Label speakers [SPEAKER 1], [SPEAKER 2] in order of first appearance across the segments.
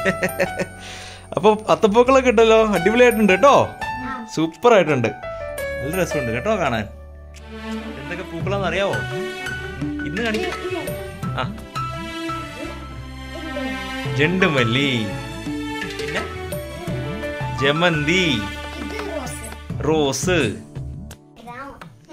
[SPEAKER 1] അപ്പോൾ അത്തപ്പൂക്കളൊക്കെ ഉണ്ടല്ലോ അടിപൊളിയായിട്ടുണ്ട് കേട്ടോ സൂപ്പർ ആയിട്ടുണ്ട് നല്ല രസമുണ്ട് കേട്ടോ കാണാൻ എന്തൊക്കെ പൂക്കളാന്ന് അറിയാവോ ഇന്ന് കാണിക്ക ആ ജണ്ടുമല്ലി പിന്നെ ജമന്തി
[SPEAKER 2] ഇത് റോസ്
[SPEAKER 1] റോസ്
[SPEAKER 2] രാമ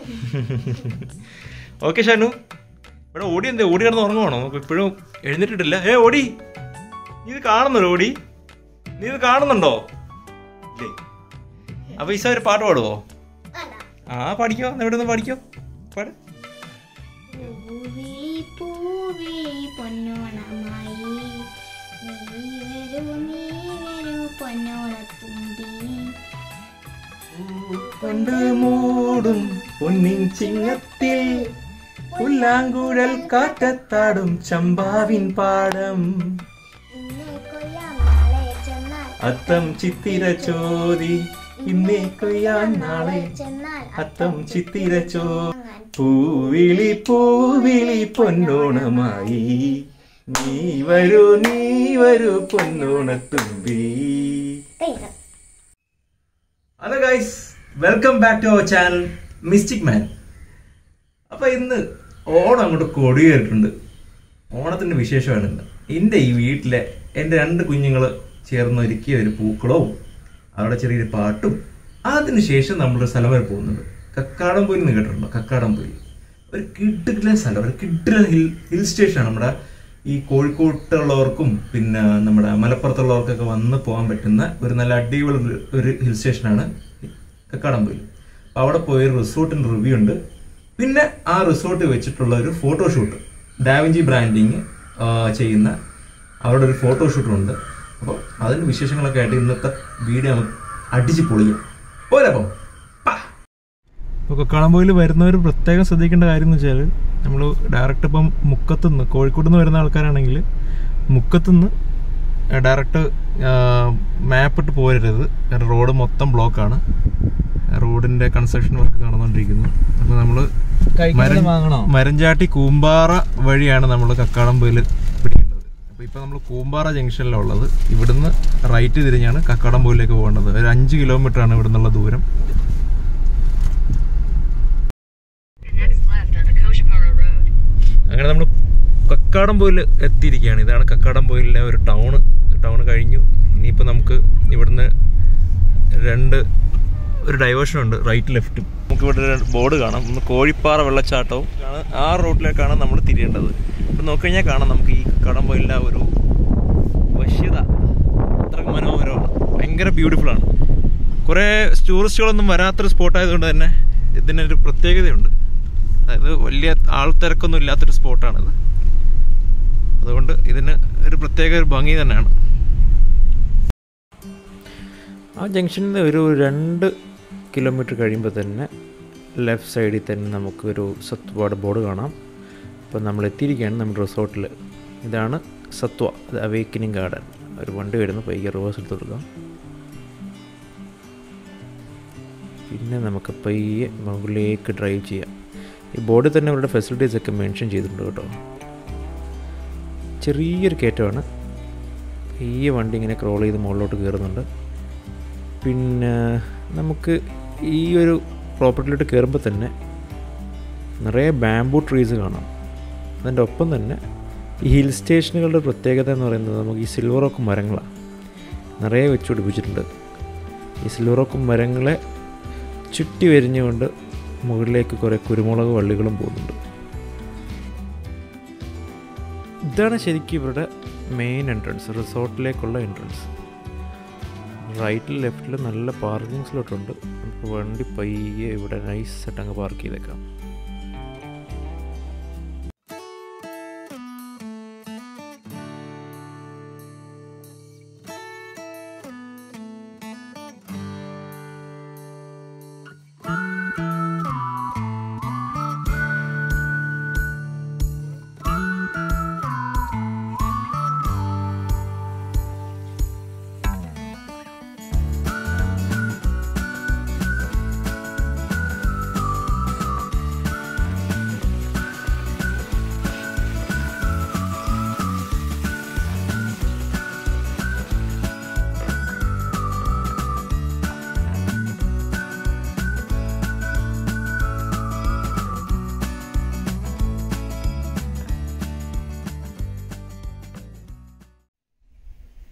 [SPEAKER 1] ഓക്കെ ഷാനു ഇവിടെ ഓടി എന്തേ ഓടി കിടന്ന് ഉറങ്ങുവാണോ നമുക്ക് ഇപ്പോഴും എഴുന്നേറ്റിട്ടില്ല ഏ ഓടി നീ ഇത് കാണുന്നുണ്ടോ ഓടി നീ ഇത് കാണുന്നുണ്ടോ ഇല്ലേ അപ്പൊ ഈസ ഒരു പാട്ട് പാടുവോ
[SPEAKER 2] വേണ്ട
[SPEAKER 1] ആ പാടിക്കോ എന്നാ ഇവിടെ നിന്ന് പാടിക്കോ പാട്
[SPEAKER 2] പൂവിളി പൂവിളി പൊന്നോണമായി നീ വരൂ നീ വരൂ പൊന്നോണത്തുമ്പി
[SPEAKER 1] കൊണ്ട് മൂടും പൊന്നിൻ ചിങ്ങത്തിൽ പുല്ലാങ്കുഴൽ കാറ്റത്താടും ചമ്പാവിൻ പാടം
[SPEAKER 2] ഇന്ന് കൊയ്യാം നാളെ ചെന്നാൽ
[SPEAKER 1] അത്തം ചിത്തിര ചോതി ഇന്നേ കൊയ്യാൻ നാളെ
[SPEAKER 2] ചെന്നാൽ
[SPEAKER 1] അത്തം ചിത്തിര ചോ പൂവിളി പൂവിളി പൊന്നോണമായി നീ വരൂ നീ വരൂ പൊന്നോണത്തുമ്പി
[SPEAKER 2] കഴിഞ്ഞു
[SPEAKER 1] hello guys welcome back to our channel mystic man അപ്പൊ ഇന്ന് ഓണം അങ്ങോട്ട് കൊടിയേറിട്ടുണ്ട് ഓണത്തിന്റെ വിശേഷമാണ് ഇന്ന് എൻ്റെ ഈ വീട്ടിലെ എൻ്റെ രണ്ട് കുഞ്ഞുങ്ങൾ ചേർന്ന് ഒരുക്കിയ ഒരു പൂക്കളവും അവിടെ ചെറിയൊരു പാട്ടും അതിനുശേഷം നമ്മളൊരു സ്ഥലം വരെ പോകുന്നുണ്ട് കക്കാടംപൊയിൽ എന്ന് കേട്ടിട്ടുണ്ടോ കക്കാടംപൊയിൽ ഒരു കിഡിലെ സ്ഥലം ഒരു കിഡിലെ ഹിൽ ഹിൽ സ്റ്റേഷനാണ് നമ്മുടെ ഈ കോഴിക്കോട്ടുള്ളവർക്കും പിന്നെ നമ്മുടെ മലപ്പുറത്തുള്ളവർക്കൊക്കെ വന്ന് പോകാൻ പറ്റുന്ന ഒരു നല്ല അടിപൊളി ഒരു- ഒരു ഹിൽ സ്റ്റേഷനാണ് കക്കാടംപൊയിൽ അപ്പോൾ അവിടെ പോയ റിസോർട്ടിൻ്റെ റിവ്യൂ ഉണ്ട് പിന്നെ ആ റിസോർട്ട് വെച്ചിട്ടുള്ള ഒരു ഫോട്ടോഷൂട്ട് ഡാവിഞ്ചി ബ്രാൻഡിങ് ചെയ്യുന്ന അവിടെ ഒരു ഫോട്ടോഷൂട്ടുണ്ട് അപ്പോൾ അതിൻ്റെ വിശേഷങ്ങളൊക്കെ ആയിട്ട് ഇന്നത്തെ വീഡിയോ നമുക്ക് അടിച്ച് പൊളിയാം പോരപ്പം ഇപ്പോൾ കക്കാടംപോയിൽ വരുന്നവർ പ്രത്യേകം ശ്രദ്ധിക്കേണ്ട കാര്യം എന്ന് വെച്ചാൽ നമ്മൾ ഡയറക്റ്റ് ഇപ്പം മുക്കത്തുനിന്ന് കോഴിക്കോട് നിന്ന് വരുന്ന ആൾക്കാരാണെങ്കിൽ മുക്കത്തുനിന്ന് ഡയറക്റ്റ് മാപ്പ് ഇട്ട് പോരരുത് കാരണം റോഡ് മൊത്തം ബ്ലോക്കാണ് റോഡിന്റെ കൺസ്ട്രക്ഷൻ വർക്ക് നടന്നുകൊണ്ടിരിക്കുന്നു അപ്പോൾ നമ്മൾ മരഞ്ചാട്ടി കൂമ്പാറ വഴിയാണ് നമ്മൾ കക്കാടംപോയിൽ പിടിക്കേണ്ടത് അപ്പോൾ ഇപ്പോൾ നമ്മൾ കൂമ്പാറ ജംഗ്ഷനിലാണ് ഉള്ളത് ഇവിടുന്ന് റൈറ്റ് തിരിഞ്ഞാണ് കക്കാടംപോയിലേക്ക് പോകേണ്ടത് ഒരു അഞ്ച് കിലോമീറ്റർ ആണ് ഇവിടുന്നുള്ള ദൂരം
[SPEAKER 3] Next left on Koshipara Road.
[SPEAKER 1] അങ്ങനെ നമ്മൾ കക്കാടംപോയിൽ എത്തിയിരിക്കുകയാണ് ഇതാണ് കക്കാടംപോയിലെ ഒരു ടൗണ് ടൗൺ കഴിഞ്ഞു ഇനിയിപ്പോൾ നമുക്ക് ഇവിടുന്ന് രണ്ട് ഒരു ഡൈവേഷൻ ഉണ്ട് റൈറ്റ് ലെഫ്റ്റും നമുക്ക് ഇവിടെ ഒരു ബോർഡ് കാണാം ഒന്ന് കോഴിപ്പാറ വെള്ളച്ചാട്ടവും ആണ് ആ റൂട്ടിലേക്കാണ് നമ്മൾ തിരിയേണ്ടത് ഇവിടെ നോക്കിക്കഴിഞ്ഞാൽ കാണാം നമുക്ക് ഈ കക്കാടംപോയിലെ ആ ഒരു വശ്യത അത്ര മനോഹരമാണ് ഭയങ്കര ബ്യൂട്ടിഫുൾ ആണ് കുറേ ടൂറിസ്റ്റുകളൊന്നും വരാത്തൊരു സ്പോട്ട് ആയതുകൊണ്ട് തന്നെ ഇതിനൊരു പ്രത്യേകതയുണ്ട് അതായത് വലിയ ആൾത്തിരക്കൊന്നും ഇല്ലാത്തൊരു സ്പോട്ടാണിത് അതുകൊണ്ട് ഇതിന് ഒരു പ്രത്യേക ഒരു ഭംഗി തന്നെയാണ് ആ ജംഗ്ഷനിൽ നിന്ന് ഒരു രണ്ട് കിലോമീറ്റർ കഴിയുമ്പോൾ തന്നെ ലെഫ്റ്റ് സൈഡിൽ തന്നെ നമുക്കൊരു സത്വയുടെ ബോർഡ് കാണാം അപ്പോൾ നമ്മൾ എത്തിയിരിക്കുകയാണ് നമ്മുടെ റിസോർട്ടിൽ ഇതാണ് സത്വ അത് അവേക്കനിങ് ഗാർഡൻ ഒരു വണ്ടി വരുന്നു പയ്യെ റിവേഴ്സ് എടുത്ത് കൊടുക്കാം പിന്നെ നമുക്ക് പയ്യെ മുകളിലേക്ക് ഡ്രൈവ് ചെയ്യാം ഈ ബോർഡിൽ തന്നെ അവരുടെ ഫെസിലിറ്റീസ് ഒക്കെ മെൻഷൻ ചെയ്തിട്ടുണ്ട് കേട്ടോ ചെറിയൊരു കയറ്റമാണ് ഈ വണ്ടി ഇങ്ങനെ ക്രോൾ ചെയ്ത് മുകളിലോട്ട് കയറുന്നുണ്ട് പിന്നെ നമുക്ക് ഈ ഒരു പ്രോപ്പർട്ടിയിലോട്ട് കയറുമ്പോൾ തന്നെ നിറയെ ബാംബു ട്രീസ് കാണാം അതിൻ്റെ ഒപ്പം തന്നെ ഈ ഹിൽ സ്റ്റേഷനുകളുടെ പ്രത്യേകത എന്ന് പറയുന്നത് നമുക്ക് ഈ സിൽവർ റോക്ക് മരങ്ങളാണ് നിറയെ വെച്ച് പിടിപ്പിച്ചിട്ടുണ്ട് ഈ സിൽവർ റോക്ക് മരങ്ങളെ ചുറ്റി വരിഞ്ഞുകൊണ്ട് മുകളിലേക്ക് കുറേ കുരുമുളക് വള്ളികളും പോകുന്നുണ്ട് ഇതാണ് ശരിക്കും ഇവരുടെ മെയിൻ എൻട്രൻസ് റിസോർട്ടിലേക്കുള്ള എൻട്രൻസ് റൈറ്റിൽ ലെഫ്റ്റിൽ നല്ല പാർക്കിംഗ് സ്ലോട്ടുണ്ട് നമുക്ക് വണ്ടി പയ്യെ ഇവിടെ നൈസായിട്ട് അങ്ങ് പാർക്ക് ചെയ്തേക്കാം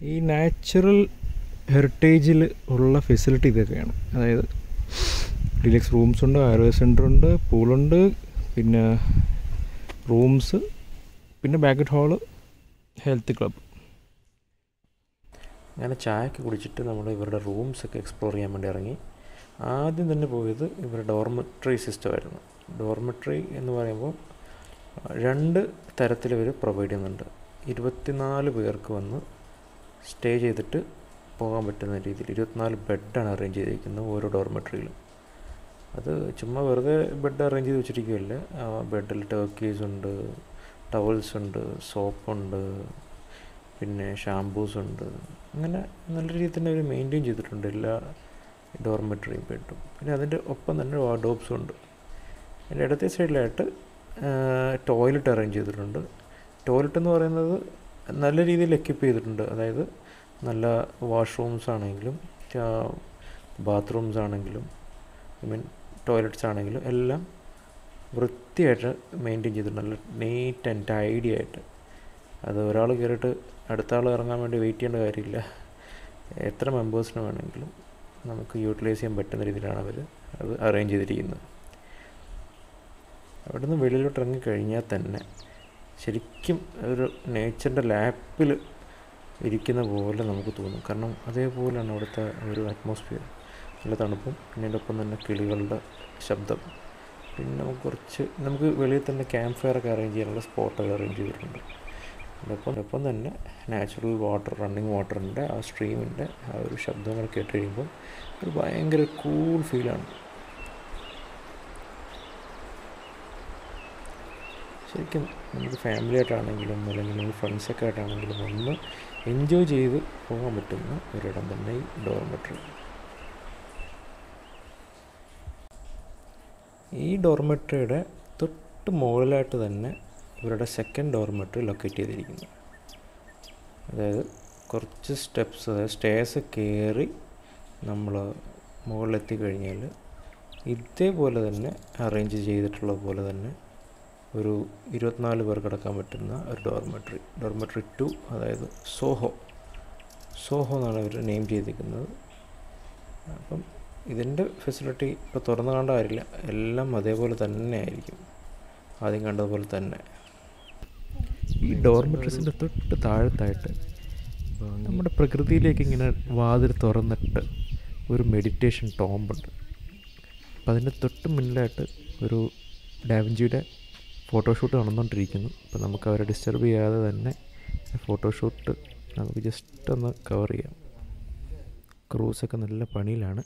[SPEAKER 1] ഈ നാച്ചുറൽ ഹെറിറ്റേജിൽ ഉള്ള ഫെസിലിറ്റി ഇതൊക്കെയാണ് അതായത് ഡിലക്സ് റൂംസ് ഉണ്ട് ആയുർവേദ സെൻ്റർ ഉണ്ട് പൂളുണ്ട് പിന്നെ റൂംസ് പിന്നെ ബാങ്കറ്റ് ഹാള് ഹെൽത്ത് ക്ലബ്ബ്
[SPEAKER 4] അങ്ങനെ ചായയൊക്കെ കുടിച്ചിട്ട് നമ്മൾ ഇവരുടെ റൂംസൊക്കെ എക്സ്പ്ലോർ ചെയ്യാൻ വേണ്ടി ഇറങ്ങി ആദ്യം തന്നെ പോയത് ഇവരുടെ ഡോർമെട്രി സിസ്റ്റമായിരുന്നു ഡോർമെട്രി എന്ന് പറയുമ്പോൾ രണ്ട് തരത്തിൽ ഇവർ പ്രൊവൈഡ് ചെയ്യുന്നുണ്ട് ഇരുപത്തിനാല് പേർക്ക് വന്ന് സ്റ്റേ ചെയ്തിട്ട് പോകാൻ പറ്റുന്ന രീതിയിൽ ഇരുപത്തിനാല് ബെഡാണ് അറേഞ്ച് ചെയ്തിരിക്കുന്നത് ഓരോ ഡോർമെട്രിയിലും അത് ചുമ്മാ വെറുതെ ബെഡ് അറേഞ്ച് ചെയ്ത് വെച്ചിരിക്കുകയല്ല ആ ബെഡിൽ ടർക്കീസ് ഉണ്ട് ടവൽസ് ഉണ്ട് സോപ്പുണ്ട് പിന്നെ ഷാംപൂസ് ഉണ്ട് അങ്ങനെ നല്ല രീതിയിൽ തന്നെ അവർ മെയിൻറ്റെയിൻ ചെയ്തിട്ടുണ്ട് എല്ലാ ഡോർമെട്രിയും ബെഡും പിന്നെ അതിൻ്റെ ഒപ്പം തന്നെ വാർഡോബ്സും ഉണ്ട് അതിൻ്റെ ഇടത്തെ സൈഡിലായിട്ട് ടോയ്ലറ്റ് അറേഞ്ച് ചെയ്തിട്ടുണ്ട് ടോയ്ലറ്റ് എന്ന് പറയുന്നത് നല്ല രീതിയിൽ എക്യുപ്പ് ചെയ്തിട്ടുണ്ട് അതായത് നല്ല വാഷ്റൂംസ് ആണെങ്കിലും ബാത്റൂംസ് ആണെങ്കിലും ഐ മീൻ ടോയ്ലറ്റ്സ് ആണെങ്കിലും എല്ലാം വൃത്തിയായിട്ട് മെയിൻറ്റെയിൻ ചെയ്തിട്ടുണ്ട് നല്ല നീറ്റ് ആൻഡ് ടൈഡി ആയിട്ട് അത് ഒരാൾ കയറിയിട്ട് അടുത്ത ആൾ ഇറങ്ങാൻ വേണ്ടി വെയിറ്റ് ചെയ്യേണ്ട കാര്യമില്ല എത്ര മെമ്പേഴ്സിന് വേണമെങ്കിലും നമുക്ക് യൂട്ടിലൈസ് ചെയ്യാൻ പറ്റുന്ന രീതിയിലാണ് അവർ അത് അറേഞ്ച് ചെയ്തിരിക്കുന്നത് അവിടെ നിന്ന് വെളിയിലോട്ട് ഇറങ്ങി കഴിഞ്ഞാൽ തന്നെ ശരിക്കും ഒരു നേച്ചറിൻ്റെ ലാപ്പിൽ ഇരിക്കുന്ന പോലെ നമുക്ക് തോന്നും കാരണം അതേപോലെയാണ് അവിടുത്തെ ഒരു അറ്റ്മോസ്ഫിയർ നല്ല തണുപ്പും പിന്നെ അതിൻ്റെ ഒപ്പം തന്നെ കിളികളുടെ ശബ്ദം പിന്നെ നമുക്ക് കുറച്ച് നമുക്ക് വെളിയിൽ തന്നെ ക്യാമ്പ് ഫയർ ഒക്കെ അറേഞ്ച് ചെയ്യാനുള്ള സ്പോട്ടൊക്കെ അറേഞ്ച് ചെയ്തിട്ടുണ്ട് അതിനൊപ്പം ഒപ്പം തന്നെ നാച്ചുറൽ വാട്ടർ റണ്ണിങ് വാട്ടറിൻ്റെ ആ സ്ട്രീമിൻ്റെ ആ ഒരു ശബ്ദങ്ങൾ കേട്ട് കഴിയുമ്പോൾ ഒരു ഭയങ്കര കൂൾ ഫീലാണ് ശരിക്കും നമുക്ക് ഫാമിലി ആയിട്ടാണെങ്കിലും അല്ലെങ്കിൽ നമുക്ക് ഫ്രണ്ട്സൊക്കെ ആയിട്ടാണെങ്കിലും ഒന്ന് എൻജോയ് ചെയ്ത് പോകാൻ പറ്റുന്ന ഒരിടം തന്നെ ഈ ഡോർമെട്രി ഈ ഡോർമെട്രിയുടെ തൊട്ട് മുകളിലായിട്ട് തന്നെ ഇവരുടെ സെക്കൻഡ് ഡോർമെട്രി ലൊക്കേറ്റ് ചെയ്തിരിക്കുന്നു അതായത് കുറച്ച് സ്റ്റെപ്സ് അതായത് സ്റ്റേഴ്സ് കയറി നമ്മൾ മുകളിലെത്തി കഴിഞ്ഞാൽ ഇതേപോലെ തന്നെ അറേഞ്ച് ചെയ്തിട്ടുള്ള പോലെ തന്നെ ഒരു ഇരുപത്തിനാല് പേർ കിടക്കാൻ പറ്റുന്ന ഒരു ഡോർമെട്രി ഡോർമെട്രി ടു അതായത് സോഹോ സോഹോ എന്നാണ് അവർ നെയിം ചെയ്തിരിക്കുന്നത് അപ്പം ഇതിൻ്റെ ഫെസിലിറ്റി ഇപ്പോൾ തുറന്നു കാണേണ്ട കാര്യമില്ല എല്ലാം അതേപോലെ തന്നെ ആയിരിക്കും ആദ്യം കണ്ടതുപോലെ തന്നെ
[SPEAKER 1] ഈ ഡോർമെട്രീസിൻ്റെ തൊട്ട് താഴത്തായിട്ട് നമ്മുടെ പ്രകൃതിയിലേക്ക് ഇങ്ങനെ വാതിൽ തുറന്നിട്ട് ഒരു മെഡിറ്റേഷൻ ടോമ്പുണ്ട് അപ്പം അതിൻ്റെ തൊട്ട് മുന്നിലായിട്ട് ഒരു ഡാവിഞ്ചിയുടെ ഫോട്ടോഷൂട്ട് നടന്നുകൊണ്ടിരിക്കുന്നു അപ്പോൾ നമുക്ക് അവരെ ഡിസ്റ്റർബ് ചെയ്യാതെ തന്നെ ഫോട്ടോഷൂട്ട് നമുക്ക് ജസ്റ്റ് ഒന്ന് കവർ ചെയ്യാം ക്രൂസൊക്കെ നല്ല പണിയിലാണ്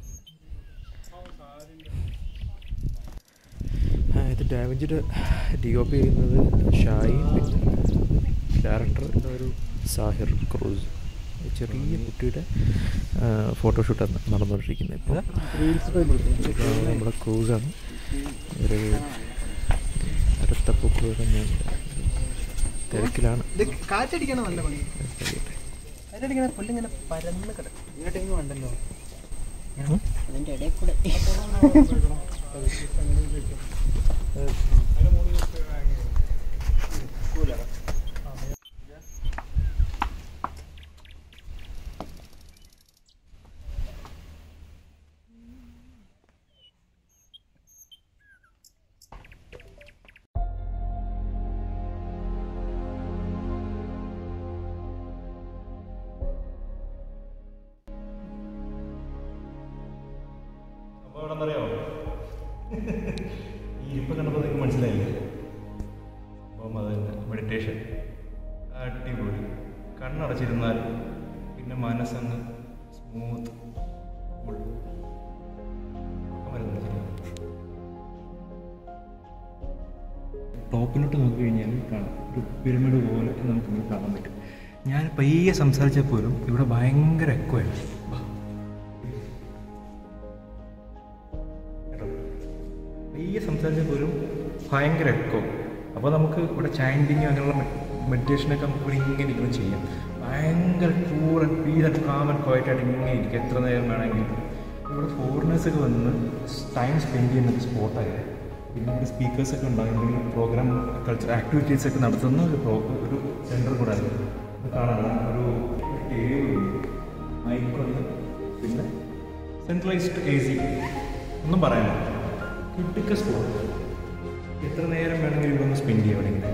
[SPEAKER 1] ആ, ഇത് ഡാവിഞ്ചിയുടെ ഡി ഒ പി ചെയ്യുന്നത് ഷായി പിന്നെ ഡയറക്ടർ ഒരു സാഹിർ ക്രൂസ് ഒരു ചെറിയ കുട്ടിയുടെ ഫോട്ടോഷൂട്ടാണ് നടന്നുകൊണ്ടിരിക്കുന്നത് ഇപ്പോൾ നമ്മുടെ ക്രൂസാണ് ഒരു അടുത്തപ്പൂക്കളുടെ ഞാൻ തിരക്കിലാണ്
[SPEAKER 5] ഇത് കാറ്റടിക്കണ നല്ല പണി
[SPEAKER 1] കഴിയട്ടെ.
[SPEAKER 5] കാറ്റടിക്കണ പുല്ലിങ്ങനെ പരന്ന് കിടക്കും ഇങ്ങോട്ടെങ്കിലും ഉണ്ടല്ലോ
[SPEAKER 6] അതിന്റെ ഇടയിൽ കൂടെ
[SPEAKER 1] സംഭവം എവിടെന്നറിയാമോ ഈ ഇരിപ്പ് കണ്ടപ്പോൾ നിങ്ങൾക്ക് മനസ്സിലായില്ലേ അപ്പം അത് തന്നെ മെഡിറ്റേഷൻ അടിപൊളി കണ്ണടച്ചിരുന്നാൽ പിന്നെ മനസ്സങ്ങ് സ്മൂത്ത് കൂൾ ടോപ്പിലോട്ട് നോക്കി കഴിഞ്ഞാൽ കാണാം ഒരു പിരമിഡ് പോലെ നമുക്ക് കാണാൻ പറ്റും ഞാൻ പയ്യെ സംസാരിച്ചാൽ പോലും ഇവിടെ ഭയങ്കര എക്കോ ആയിരുന്നു കേട്ടോ പയ്യെ സംസാരിച്ചാൽ പോലും ഭയങ്കര എക്കോ അപ്പോൾ നമുക്ക് ഇവിടെ ചാൻഡിങ് അങ്ങനെയുള്ള മെഡിറ്റേഷനൊക്കെ നമുക്ക് ഇവിടെ ഇങ്ങനെ ഇരുന്ന് ചെയ്യാം ഭയങ്കര cool and peace and calm and quiet ആയിട്ട് ഇങ്ങനെ ഇരിക്കും എത്ര നേരം വേണമെങ്കിലും ഇവിടെ ഫോറിനേഴ്സൊക്കെ വന്ന് ടൈം സ്പെൻഡ് ചെയ്യുന്ന ഒരു സ്പോട്ടായത് പിന്നെ ഇവിടെ സ്പീക്കേഴ്സൊക്കെ ഉണ്ടാകും എന്തെങ്കിലും പ്രോഗ്രാം കൾച്ചർ ആക്ടിവിറ്റീസ് ഒക്കെ നടത്തുന്ന ഒരു പ്രോ ഒരു സെൻറ്റർ കൂടെ ആയിരുന്നു ഇത് കാണാൻ ഒരു സെൻട്രലൈസ്ഡ് എ സി ഒന്നും പറയാനില്ല കിട്ടിക്ക സ്പോട്ട് എത്ര നേരം വേണമെങ്കിലും ഇവിടെ ഒന്ന് സ്പെൻഡ് ചെയ്യാം ഇവിടെ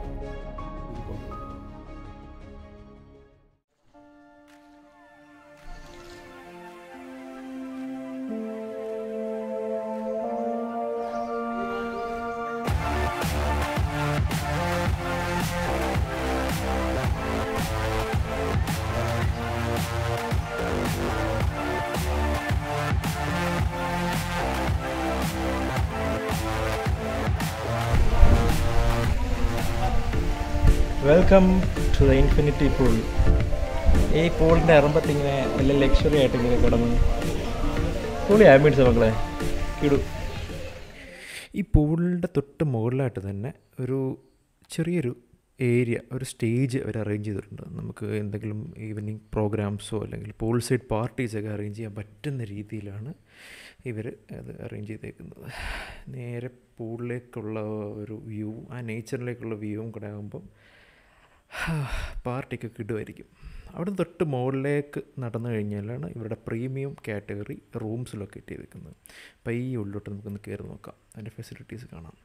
[SPEAKER 5] welcome to the infinity pool ഈ പൂളിൻ്റെ ഇറമ്പത്ത് ഇങ്ങനെ നല്ല ലക്ഷറി ആയിട്ട് ഇങ്ങനെ കിടന്ന് പൂളി ആംബിയൻസ് മക്കളെ കിടു
[SPEAKER 4] ഈ പൂളിൻ്റെ തൊട്ട് മുകളിലായിട്ട് തന്നെ ഒരു ചെറിയൊരു ഏരിയ ഒരു സ്റ്റേജ് അവർ അറേഞ്ച് ചെയ്തിട്ടുണ്ട് നമുക്ക് എന്തെങ്കിലും ഈവനിങ് പ്രോഗ്രാംസോ അല്ലെങ്കിൽ പൂൾ സൈഡ് പാർട്ടീസൊക്കെ അറേഞ്ച് ചെയ്യാൻ പറ്റുന്ന രീതിയിലാണ് ഇവർ അത് അറേഞ്ച് ചെയ്തേക്കുന്നത് നേരെ പൂളിലേക്കുള്ള ഒരു വ്യൂ ആ നേച്ചറിലേക്കുള്ള വ്യൂവും കൂടെ ആകുമ്പം പാർട്ടിക്ക് കിടുമായിരിക്കും അവിടെ തൊട്ട് മുകളിലേക്ക് നടന്നു കഴിഞ്ഞാലാണ് ഇവരുടെ പ്രീമിയം കാറ്റഗറി റൂംസ് ലൊക്കേറ്റ് ചെയ്തിരിക്കുന്നത് അപ്പോൾ ഈ ഉള്ളിലോട്ട് നമുക്കൊന്ന് കയറി നോക്കാം അതിൻ്റെ ഫെസിലിറ്റീസ് കാണാം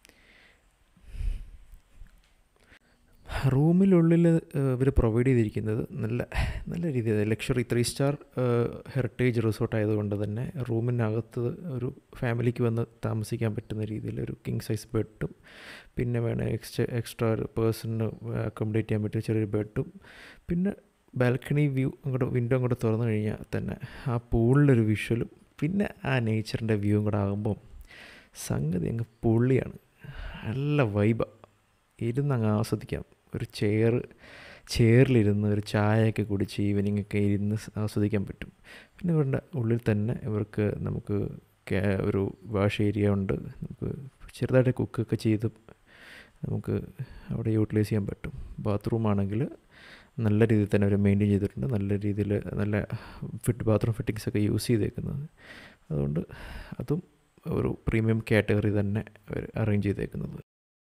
[SPEAKER 4] റൂമിനുള്ളിൽ ഇവർ പ്രൊവൈഡ് ചെയ്തിരിക്കുന്നത് നല്ല നല്ല രീതിയിൽ luxury three star heritage resort ആയതുകൊണ്ട് തന്നെ റൂമിനകത്ത് ഒരു ഫാമിലിക്ക് വന്ന് താമസിക്കാൻ പറ്റുന്ന രീതിയിൽ ഒരു കിങ് സൈസ് ബെഡും പിന്നെ വേണേൽ എക്സ്ട്രാ എക്സ്ട്രാ ഒരു പേഴ്സണിന് അക്കോമഡേറ്റ് ചെയ്യാൻ പറ്റിയ ചെറിയൊരു ബെഡും പിന്നെ ബാൽക്കണി വ്യൂ അങ്ങോട്ട് വിൻഡോ അങ്ങോട്ട് തുറന്നു കഴിഞ്ഞാൽ തന്നെ ആ പൂളിലൊരു വിഷ്വലും പിന്നെ ആ നേച്ചറിൻ്റെ വ്യൂവും കൂടെ ആകുമ്പം സംഗതി അങ്ങ് പൊള്ളിയാണ് നല്ല വൈബ ഇരുന്ന് അങ്ങ് ആസ്വദിക്കാം ഒരു ചെയർ ചെയറിലിരുന്ന് ഒരു ചായയൊക്കെ കുടിച്ച് ഈവനിങ് ഒക്കെ ഇരുന്ന് ആസ്വദിക്കാൻ പറ്റും പിന്നെ ഇവരുടെ ഉള്ളിൽ തന്നെ ഇവർക്ക് നമുക്ക് ക്യാ- ഒരു വാഷ് ഏരിയ ഉണ്ട് നമുക്ക് ചെറുതായിട്ട് കുക്കൊക്കെ ചെയ്ത് നമുക്ക് അവിടെ യൂട്ടിലൈസ് ചെയ്യാൻ പറ്റും ബാത്റൂം ആണെങ്കിൽ നല്ല രീതിയിൽ തന്നെ അവർ മെയിൻറ്റെയിൻ ചെയ്തിട്ടുണ്ട് നല്ല രീതിയിൽ നല്ല ഫിറ്റ് ബാത്റൂം ഫിറ്റിങ്സ് ഒക്കെ യൂസ് ചെയ്തേക്കുന്നത് അതുകൊണ്ട് അതും ഒരു പ്രീമിയം കാറ്റഗറി തന്നെ അവർ അറേഞ്ച് ചെയ്തേക്കുന്നത്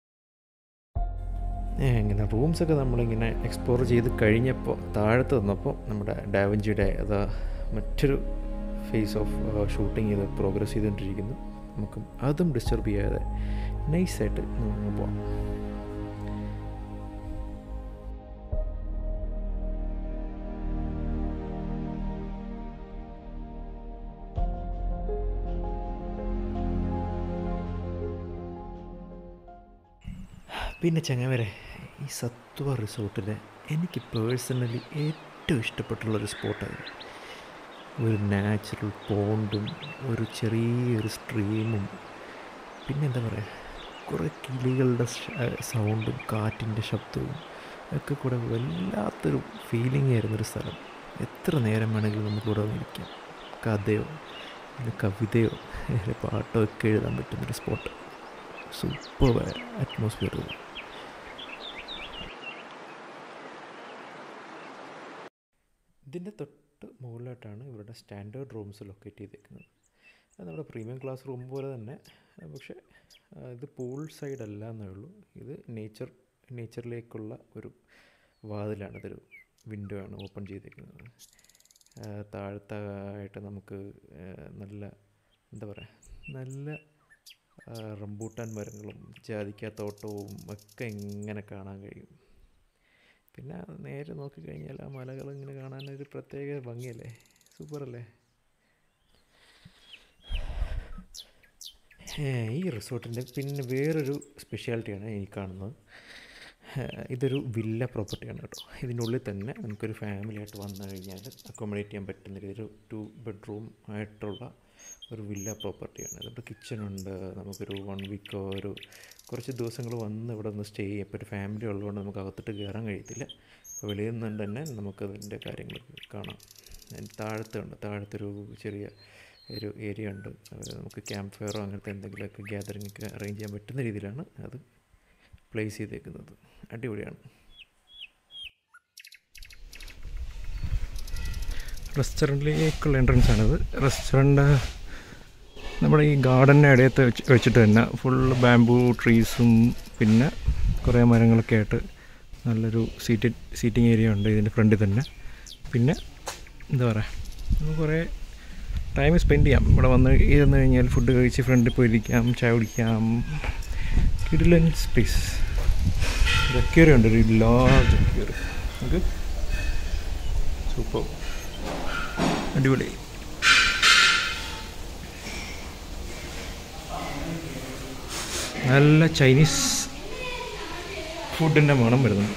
[SPEAKER 4] ഏ, ഇങ്ങനെ റൂംസൊക്കെ നമ്മളിങ്ങനെ എക്സ്പ്ലോർ ചെയ്ത് കഴിഞ്ഞപ്പോൾ താഴത്ത് വന്നപ്പോൾ നമ്മുടെ ഡാവഞ്ചിയുടെ അതാ മറ്റൊരു ഫേസ് ഓഫ് ഷൂട്ടിംഗ് ചെയ്ത് പ്രോഗ്രസ് ചെയ്തുകൊണ്ടിരിക്കുന്നു നമുക്ക് അതും ഡിസ്റ്റർബ് ചെയ്യാതെ നൈസായിട്ട് നമുക്ക് പോവാം പിന്നെ ചങ്ങവരെ ഈ സത്വ റിസോർട്ടിലെ എനിക്ക് പേഴ്സണലി ഏറ്റവും ഇഷ്ടപ്പെട്ടുള്ളൊരു സ്പോട്ടാണ് ഒരു നാച്ചുറൽ പോണ്ടും ഒരു ചെറിയൊരു സ്ട്രീമും പിന്നെ എന്താ പറയുക കുറേ കിളികളുടെ സൗണ്ടും കാറ്റിൻ്റെ ശബ്ദവും ഒക്കെ കൂടെ വല്ലാത്തൊരു ഫീലിംഗ് ആയിരുന്നൊരു സ്ഥലം എത്ര നേരം വേണമെങ്കിലും നമുക്കിവിടെ വന്നിരിക്കാം കഥയോ അല്ലെങ്കിൽ കവിതയോ അല്ലെങ്കിൽ പാട്ടോ ഒക്കെ എഴുതാൻ പറ്റുന്നൊരു സ്പോട്ട് സൂപ്പർ അറ്റ്മോസ്ഫിയർ ഇതിൻ്റെ തൊട്ട് മുകളിലായിട്ടാണ് ഇവരുടെ സ്റ്റാൻഡേർഡ് റൂംസ് ലൊക്കേറ്റ് ചെയ്തേക്കുന്നത് അത് നമ്മുടെ പ്രീമിയം ക്ലാസ് റൂം പോലെ തന്നെ ആ, പക്ഷേ ആ, ഇത് പൂൾ സൈഡ് അല്ല എന്നേ ഉള്ളൂ ഇത് നേച്ചർ നേച്ചറിലേക്കുള്ള ഒരു വാതിലാണ് ഇതൊരു വിൻഡോ ആണ് ഓപ്പൺ ചെയ്തേക്കുന്നത് ആ, താഴത്തായിട്ട് നമുക്ക് ആ, നല്ല എന്താ പറയുക നല്ല ആ, റംബൂട്ടാൻ മരങ്ങളും ജാതിക്കാത്തോട്ടവും ഒക്കെ ഇങ്ങനെ കാണാൻ കഴിയും പിന്നെ നേരെ നോക്കിക്കഴിഞ്ഞാൽ ആ മലകൾ ഇങ്ങനെ കാണാനൊരു പ്രത്യേക ഭംഗിയല്ലേ സൂപ്പറല്ലേ ഏ, ഈ റിസോർട്ടിൻ്റെ പിന്നെ വേറൊരു സ്പെഷ്യാലിറ്റിയാണ് ഈ കാണുന്നത് ഏ, ഇതൊരു വില്ല പ്രോപ്പർട്ടിയാണ് കേട്ടോ ഇതിൻ്റെ ഉള്ളിൽ തന്നെ നമുക്കൊരു ഫാമിലി ആയിട്ട് വന്നു കഴിഞ്ഞാൽ അക്കോമഡേറ്റ് ചെയ്യാൻ പറ്റുന്ന രീതിയിൽ ഒരു ടു ബെഡ്റൂം ആയിട്ടുള്ള ഒരു വില്ല പ്രോപ്പർട്ടിയാണ് ഇതിപ്പോൾ കിച്ചണുണ്ട് നമുക്കൊരു വൺ വീക്കോ ഒരു കുറച്ച് ദിവസങ്ങൾ വന്ന് ഇവിടെ ഒന്ന് സ്റ്റേ ചെയ്യാം ഇപ്പോൾ ഒരു ഫാമിലി ഉള്ളതുകൊണ്ട് നമുക്ക് അകത്തോട്ട് കയറാൻ കഴിയത്തില്ല അപ്പോൾ വെളിയിൽ നിന്ന് തന്നെ നമുക്ക് അതിൻ്റെ കാര്യങ്ങളൊക്കെ കാണാം അതിന് താഴത്തുണ്ട് താഴത്തൊരു ചെറിയ ഒരു ഏരിയ ഉണ്ട് അത് നമുക്ക് ക്യാമ്പ് ഫയറോ അങ്ങനത്തെ എന്തെങ്കിലുമൊക്കെ ഗ്യാതറിംഗ് ഒക്കെ അറേഞ്ച് ചെയ്യാൻ പറ്റുന്ന രീതിയിലാണ് അത് പ്ലേസ് ചെയ്തേക്കുന്നത് അടിപൊളിയാണ്
[SPEAKER 1] റെസ്റ്റോറൻറ്റിലേക്കുള്ള എൻട്രൻസ് ആണിത് റെസ്റ്റോറൻറ്റ് നമ്മുടെ ഈ ഗാർഡൻ്റെ ഇടയത്ത് വെച്ച് വെച്ചിട്ട് തന്നെ ഫുൾ ബാംബൂ ട്രീസും പിന്നെ കുറേ മരങ്ങളൊക്കെ ആയിട്ട് നല്ലൊരു സീറ്റഡ് സീറ്റിംഗ് ഏരിയ ഉണ്ട് ഇതിൻ്റെ ഫ്രണ്ടിൽ തന്നെ പിന്നെ എന്താ പറയുക നമുക്ക് കുറേ
[SPEAKER 5] ടൈം സ്പെൻഡ് ചെയ്യാം ഇവിടെ വന്ന് ഇരുന്ന് കഴിഞ്ഞാൽ ഫുഡ് കഴിച്ച് ഫ്രണ്ടിൽ പോയിരിക്കാം ചായ കുടിക്കാം കിഡിലൻ സ്പേസ് ജക്യൂറി ഉണ്ട് ഒരു ലാർജ് ജക്യൂറി നമുക്ക് സൂപ്പർ അടിപൊളി നല്ല ചൈനീസ് ഫുഡിൻ്റെ മണം വരുന്നുണ്ട്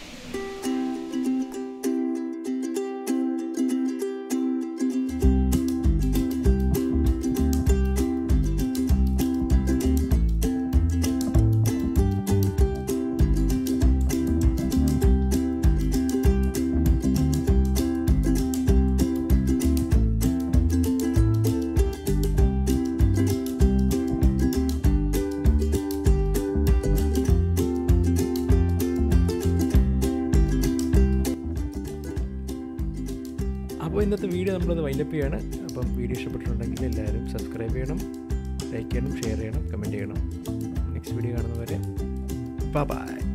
[SPEAKER 5] അപ്പോൾ ഇന്നത്തെ വീഡിയോ നമ്മളത് വൈൻഡപ്പ് ചെയ്യാണ് അപ്പം വീഡിയോ ഇഷ്ടപ്പെട്ടിട്ടുണ്ടെങ്കിൽ എല്ലാവരും സബ്സ്ക്രൈബ് ചെയ്യണം ലൈക്ക് ചെയ്യണം ഷെയർ ചെയ്യണം കമൻറ്റ് ചെയ്യണം നെക്സ്റ്റ് വീഡിയോ കാണുന്നവരെ ബൈ